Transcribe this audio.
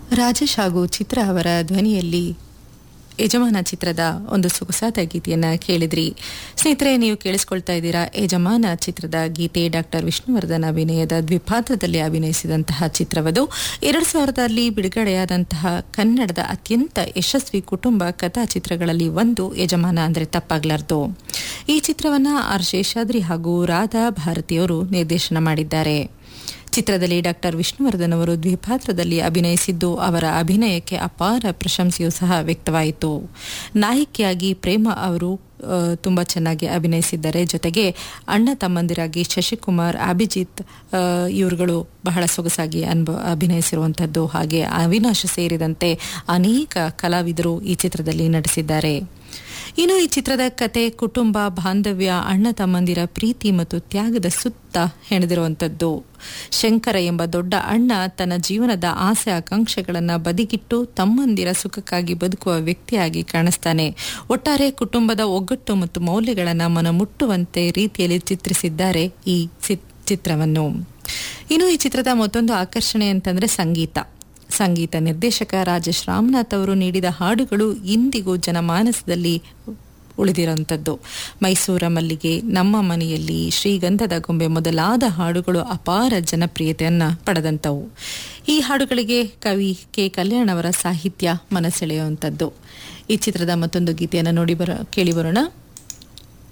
ರಾಜೇಶ್ ಹಾಗೂ ಚಿತ್ರ ಅವರ ಧ್ವನಿಯಲ್ಲಿ ಯಜಮಾನ ಚಿತ್ರದ ಒಂದು ಸೊಗಸಾದ ಗೀತೆಯನ್ನ ಕೇಳಿದ್ರಿ ಸ್ನೇಹಿತರೆ ನೀವು ಕೇಳಿಸ್ಕೊಳ್ತಾ ಇದ್ದೀರಾ ಯಜಮಾನ ಚಿತ್ರದ ಗೀತೆ ಡಾಕ್ಟರ್ ವಿಷ್ಣುವರ್ಧನ್ ಅಭಿನಯದ ದ್ವಿಪಾತ್ರದಲ್ಲಿ ಅಭಿನಯಿಸಿದಂತಹ ಚಿತ್ರವದು ಎರಡು ಸಾವಿರದಲ್ಲಿ ಬಿಡುಗಡೆಯಾದಂತಹ ಕನ್ನಡದ ಅತ್ಯಂತ ಯಶಸ್ವಿ ಕುಟುಂಬ ಕಥಾ ಚಿತ್ರಗಳಲ್ಲಿ ಒಂದು ಯಜಮಾನ ಅಂದರೆ ತಪ್ಪಾಗ್ಲಾರ್ದು ಈ ಚಿತ್ರವನ್ನ ಆರ್ ಶೇಷಾದ್ರಿ ಹಾಗೂ ರಾಧಾ ಭಾರತಿಯವರು ನಿರ್ದೇಶನ ಮಾಡಿದ್ದಾರೆ ಚಿತ್ರದಲ್ಲಿ ಡಾಕ್ಟರ್ ವಿಷ್ಣುವರ್ಧನ್ ಅವರು ದ್ವಿಪಾತ್ರದಲ್ಲಿ ಅಭಿನಯಿಸಿದ್ದು ಅವರ ಅಭಿನಯಕ್ಕೆ ಅಪಾರ ಪ್ರಶಂಸೆಯೂ ಸಹ ವ್ಯಕ್ತವಾಯಿತು ನಾಯಕಿಯಾಗಿ ಪ್ರೇಮ ಅವರು ತುಂಬ ಚೆನ್ನಾಗಿ ಅಭಿನಯಿಸಿದ್ದಾರೆ ಜೊತೆಗೆ ಅಣ್ಣ ತಮ್ಮಂದಿರಾಗಿ ಶಶಿಕುಮಾರ್ ಅಭಿಜಿತ್ ಇವರುಗಳು ಬಹಳ ಸೊಗಸಾಗಿ ಅನ್ಭ ಅಭಿನಯಿಸಿರುವಂಥದ್ದು ಹಾಗೆ ಅವಿನಾಶ ಸೇರಿದಂತೆ ಅನೇಕ ಕಲಾವಿದರು ಈ ಚಿತ್ರದಲ್ಲಿ ನಟಿಸಿದ್ದಾರೆ ಇನ್ನು ಈ ಚಿತ್ರದ ಕತೆ ಕುಟುಂಬ ಬಾಂಧವ್ಯ ಅಣ್ಣ ತಮ್ಮಂದಿರ ಪ್ರೀತಿ ಮತ್ತು ತ್ಯಾಗದ ಸುತ್ತ ಹೆಣೆದಿರುವಂಥದ್ದು ಶಂಕರ ಎಂಬ ದೊಡ್ಡ ಅಣ್ಣ ತನ್ನ ಜೀವನದ ಆಸೆ ಆಕಾಂಕ್ಷೆಗಳನ್ನು ಬದಿಗಿಟ್ಟು ತಮ್ಮಂದಿರ ಸುಖಕ್ಕಾಗಿ ಬದುಕುವ ವ್ಯಕ್ತಿಯಾಗಿ ಕಾಣಿಸ್ತಾನೆ ಒಟ್ಟಾರೆ ಕುಟುಂಬದ ಒಗ್ಗಟ್ಟು ಮತ್ತು ಮೌಲ್ಯಗಳನ್ನು ಮನಮುಟ್ಟುವಂತೆ ರೀತಿಯಲ್ಲಿ ಚಿತ್ರಿಸಿದ್ದಾರೆ ಈ ಚಿತ್ರವನ್ನು ಇನ್ನು ಈ ಚಿತ್ರದ ಮತ್ತೊಂದು ಆಕರ್ಷಣೆ ಅಂತಂದ್ರೆ ಸಂಗೀತ ಸಂಗೀತ ನಿರ್ದೇಶಕ ರಾಜೇಶ್ ರಾಮನಾಥ್ ಅವರು ನೀಡಿದ ಹಾಡುಗಳು ಇಂದಿಗೂ ಜನಮಾನಸದಲ್ಲಿ ಉಳಿದಿರುವಂಥದ್ದು ಮೈಸೂರ ಮಲ್ಲಿಗೆ ನಮ್ಮ ಮನೆಯಲ್ಲಿ ಶ್ರೀಗಂಧದ ಗೊಂಬೆ ಮೊದಲಾದ ಹಾಡುಗಳು ಅಪಾರ ಜನಪ್ರಿಯತೆಯನ್ನ ಪಡೆದಂಥವು ಈ ಹಾಡುಗಳಿಗೆ ಕವಿ ಕೆ ಕಲ್ಯಾಣ್ ಅವರ ಸಾಹಿತ್ಯ ಮನಸೆಳೆಯುವಂಥದ್ದು ಈ ಚಿತ್ರದ ಮತ್ತೊಂದು ಗೀತೆಯನ್ನು ನೋಡಿ ಬರ ಕೇಳಿ ಬರೋಣ